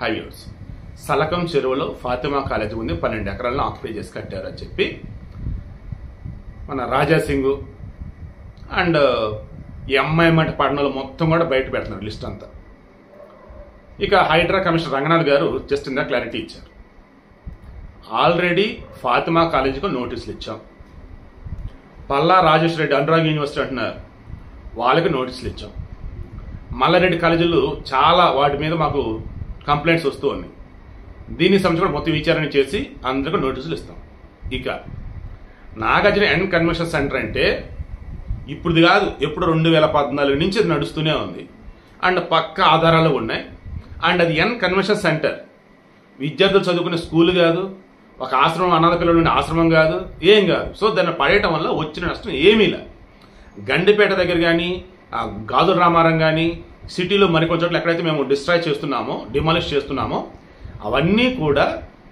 high viewers Salakam చెరువులో Fatima college ఉంది పన్నెండు ఎకరాలను ఆక్యుపై చేసి కట్టారు అని చెప్పి మన రాజా సింగ్ అండ్ ఎంఐఎం అంటే పట్టణంలో మొత్తం కూడా బయట పెడుతున్నారు లిస్ట్ అంతా ఇక హైడ్రా కమిషనర్ రంగనాథ్ గారు జస్ట్ ఇందా క్లారిటీ ఇచ్చారు ఆల్రెడీ ఫాతిమా కాలేజీకి నోటీసులు ఇచ్చాం పల్లా రాజేష్ రెడ్డి అనురాగ్ యూనివర్సిటీ అంటున్నారు వాళ్ళకి నోటీసులు ఇచ్చాం మల్లారెడ్డి కాలేజీలు చాలా వాటి మీద మాకు కంప్లైంట్స్ వస్తూ ఉన్నాయి దీనికి సంబంధించి కూడా మొత్తం విచారణ చేసి అందరికీ నోటీసులు ఇస్తాం ఇక నాగార్జున ఎండ్ కన్వెన్షన్ సెంటర్ అంటే ఇప్పుడు కాదు ఎప్పుడు రెండు వేల పద్నాలుగు నుంచి అది నడుస్తూనే ఉంది అండ్ పక్క ఆధారాలు ఉన్నాయి అండ్ అది ఎన్ కన్వెన్షన్ సెంటర్ విద్యార్థులు చదువుకునే స్కూల్ కాదు ఒక ఆశ్రమం అనాథ పిల్లలు ఉండే ఆశ్రమం కాదు ఏం కాదు సో దాన్ని పడేయటం వల్ల వచ్చిన నష్టం ఏమీ లేదు గండిపేట దగ్గర కానీ గాజుల రామారం కానీ సిటీలో మరికొన్ని చోట్ల ఎక్కడైతే మేము డిస్ట్రాయ్ చేస్తున్నామో డిమాలిష్ చేస్తున్నామో అవన్నీ కూడా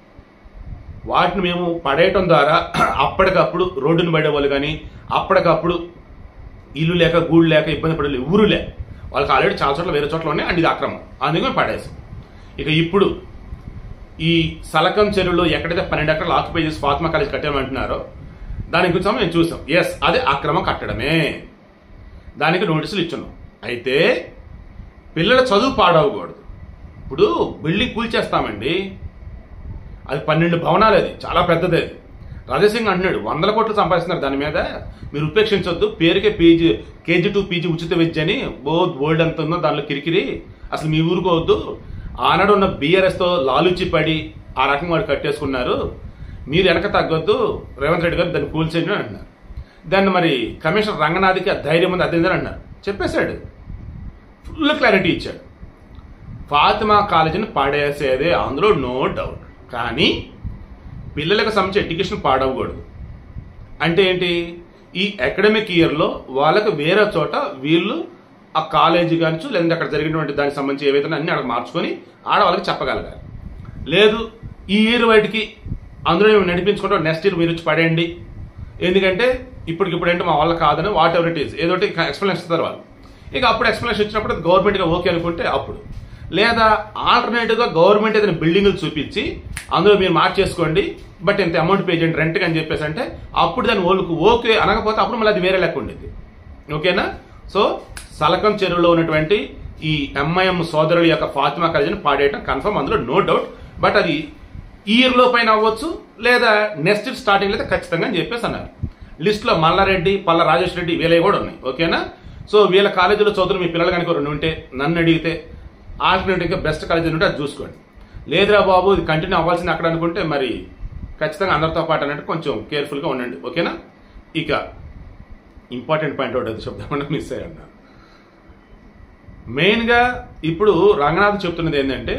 వాటిని మేము పడేయటం ద్వారా అప్పటికప్పుడు రోడ్డును పడే వాళ్ళు కానీ అప్పటికప్పుడు ఇల్లు లేక గూడు లేక ఇబ్బంది పడే వాళ్ళు ఎవరు లే వాళ్ళకి ఆల్రెడీ చాలా చోట్ల వేరే చోట్ల ఉన్నాయి అండ్ ఇది అక్రమం అందుకే మేము పడేసాం ఇక ఇప్పుడు ఈ సలకం చెరువులో ఎక్కడైతే పన్నెండు ఎకరాలు ఆక్యుపై చేసి ఫాతిమా కాలేజ్ కట్టామంటున్నారో దాని గురించి మేము చూసాం ఎస్ అదే అక్రమం కట్టడమే దానికి నోటీసులు ఇచ్చున్నాం అయితే పిల్లల చదువు పాడవకూడదు ఇప్పుడు బిల్డింగ్ కూల్చేస్తామండి అది పన్నెండు భవనాలు అది చాలా పెద్దది అది రాజాసింగ్ అంటున్నాడు వందల కోట్లు సంపాదిస్తున్నారు దాని మీద మీరు ఉపేక్షించొద్దు పేరుకే పీజీ కేజీ టూ పీజీ ఉచిత విద్య అని బో బోల్డ్ ఎంత ఉందో దానిలో కిరికిరి అసలు మీ ఊరుకోవద్దు ఆనాడు ఉన్న బీఆర్ఎస్తో లాలుచి పడి ఆ రకంగా వాడు కట్టేసుకున్నారు మీరు వెనక తగ్గొద్దు రేవంత్ రెడ్డి గారు దాన్ని కూల్చేయండి అని అంటున్నారు దాన్ని మరి కమిషనర్ రంగనాథ్కి ఆ ధైర్యం ఉంది అదేందని అన్నారు చెప్పేశాడు ఫుల్ క్లారిటీ ఇచ్చాడు ఫాతిమా కాలేజీని పాడేసేదే అందులో నో డౌట్ కానీ పిల్లలకు సంబంధించి ఎడ్యుకేషన్ పాడవకూడదు అంటే ఏంటి ఈ అకాడమిక్ ఇయర్లో వాళ్ళకి వేరే చోట వీళ్ళు ఆ కాలేజీ కావచ్చు లేదంటే అక్కడ జరిగినటువంటి దానికి సంబంధించి ఏవైతే అన్ని అక్కడ మార్చుకొని ఆడ వాళ్ళకి చెప్పగలగాలి లేదు ఈ ఇయర్ వాటికి అందులో మేము నడిపించుకుంటాం నెక్స్ట్ ఇయర్ మీరు వచ్చి పడేయండి ఎందుకంటే ఇప్పటికిప్పుడు ఏంటి మా వాళ్ళ కాదని వాట్ ఎవర్ ఇట్ ఈస్ ఏదో ఎక్స్ప్లెనేషన్ ఇస్తారు వాళ్ళు ఇక అప్పుడు ఎక్స్ప్లెనేషన్ ఇచ్చినప్పుడు గవర్నమెంట్గా ఓకే అనుకుంటే అప్పుడు లేదా ఆల్టర్నేటివ్గా గవర్నమెంట్ ఏదైనా బిల్డింగ్లు చూపించి అందులో మీరు మార్చేసుకోండి బట్ ఇంత అమౌంట్ పే చేయండి రెంట్కి అని చెప్పేసి అంటే అప్పుడు దాని ఓళ్ళకు ఓకే అనకపోతే అప్పుడు మళ్ళీ అది వేరే లెక్క ఉండేది ఓకేనా సో సలకం చెరువులో ఉన్నటువంటి ఈ ఎంఐఎం సోదరుల యొక్క ఫాతిమా కాలేజీని పాడేయటం కన్ఫర్మ్ అందులో నో డౌట్ బట్ అది ఇయర్ లో పైన అవ్వచ్చు లేదా నెక్స్ట్ ఇయర్ స్టార్టింగ్ అయితే ఖచ్చితంగా అని చెప్పేసి అన్నారు లిస్ట్ లో మల్లారెడ్డి పల్ల రాజేష్ రెడ్డి వీళ్ళవి కూడా ఉన్నాయి ఓకేనా సో వీళ్ళ కాలేజీలో చదువులు మీ పిల్లలు కనుక రెండు ఉంటే నన్ను అడిగితే ఆల్టర్నేటివ్గా బెస్ట్ కాలేజీ ఉంటే అది చూసుకోండి లేదురా బాబు ఇది కంటిన్యూ అవ్వాల్సింది అక్కడ అనుకుంటే మరి ఖచ్చితంగా అందరితో పాటు అన్నట్టు కొంచెం కేర్ఫుల్గా ఉండండి ఓకేనా ఇక ఇంపార్టెంట్ పాయింట్ ఒకటి అది చెప్దామని మిస్ అయ్యాను మెయిన్గా ఇప్పుడు రంగనాథ్ చెప్తున్నది ఏంటంటే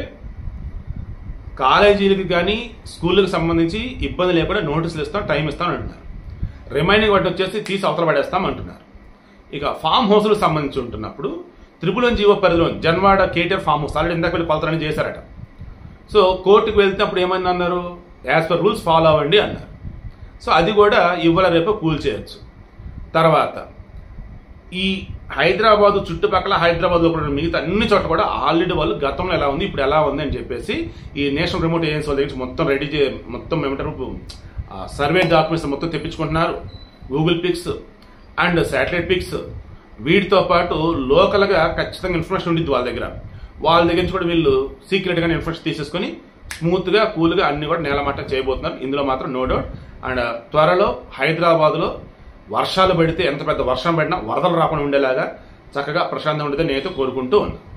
కాలేజీలకు కానీ స్కూళ్ళకి సంబంధించి ఇబ్బంది లేకుండా నోటీసులు ఇస్తాం టైం ఇస్తాం అంటున్నారు రిమైనింగ్ వాటి వచ్చేసి తీసి అవతల పడేస్తాం అంటున్నారు ఇక ఫామ్ హౌస్లకు సంబంధించి ఉంటున్నప్పుడు త్రిపుల్ జీవో పరిధిలో Janwada KTR farm house already ఇందాక వెళ్ళి కొలతలని చేశారట సో కోర్టుకు వెళ్తున్నప్పుడు ఏమైంది అన్నారు యాజ్ పర్ రూల్స్ ఫాలో అవ్వండి అన్నారు సో అది కూడా ఇవాళ రేపు కూల్ చేయొచ్చు తర్వాత ఈ హైదరాబాద్ చుట్టుపక్కల హైదరాబాద్ లో మిగతా అన్ని చోట్ల కూడా ఆల్రెడీ వాళ్ళు గతంలో ఎలా ఉంది ఇప్పుడు ఎలా ఉంది అని చెప్పేసి ఈ నేషనల్ రిమోట్ ఏజెన్సీ వాళ్ళ దగ్గర మొత్తం రెడీ చే మొత్తం ఏమంటారు సర్వే డాక్యుమెంట్స్ మొత్తం తెప్పించుకుంటున్నారు Google pics and satellite pics వీటితో పాటు లోకల్గా ఖచ్చితంగా ఇన్ఫర్మేషన్ ఉండిద్ది వాళ్ళ దగ్గర వాళ్ళ దగ్గర నుంచి కూడా వీళ్ళు సీక్రెట్గా ఇన్ఫర్మేషన్ తీసేసుకొని స్మూత్గా కూల్గా అన్ని కూడా నేలమట్టం చేయబోతున్నారు ఇందులో మాత్రం నో డౌట్ అండ్ త్వరలో హైదరాబాద్లో వర్షాలు పడితే ఎంత పెద్ద వర్షం పడినా వరదలు రాకుండా ఉండేలాగా చక్కగా ప్రశాంతంగా ఉండేది నేనైతే కోరుకుంటూ ఉన్నాను